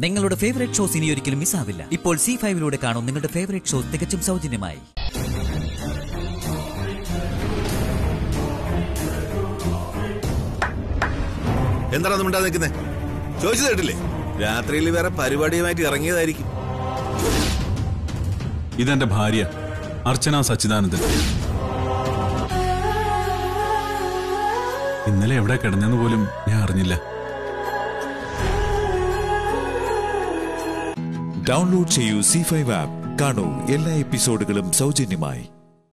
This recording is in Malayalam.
നിങ്ങളുടെ ഫേവറേറ്റ് ഷോസ് ഇനി ഒരിക്കലും മിസ്സാവില്ല ഇപ്പോൾ സി ഫൈവിലൂടെ കാണും നിങ്ങളുടെ ഫേവറേറ്റ് ഷോസ് തികച്ചും സൗജന്യമായി എന്താണ് ഒന്നും മിണ്ടാതെ നിൽക്കുന്നേ ചോദിച്ചു കേട്ടില്ലേ രാത്രിയിൽ വേറെ പരിപാടിയുമായിട്ട് ഇറങ്ങിയതായിരിക്കും ഇതെന്റെ ഭാര്യ അർച്ചന സച്ചിദാനന്ദൻ ഇന്നലെ എവിടെ കിടന്നെന്ന് പോലും ഞാൻ അറിഞ്ഞില്ല ഡൗൺലോഡ് ചെയ്യൂ സി ഫൈവ് ആപ്പ് കാണൂ എല്ലാ എപ്പിസോഡുകളും സൗജന്യമായി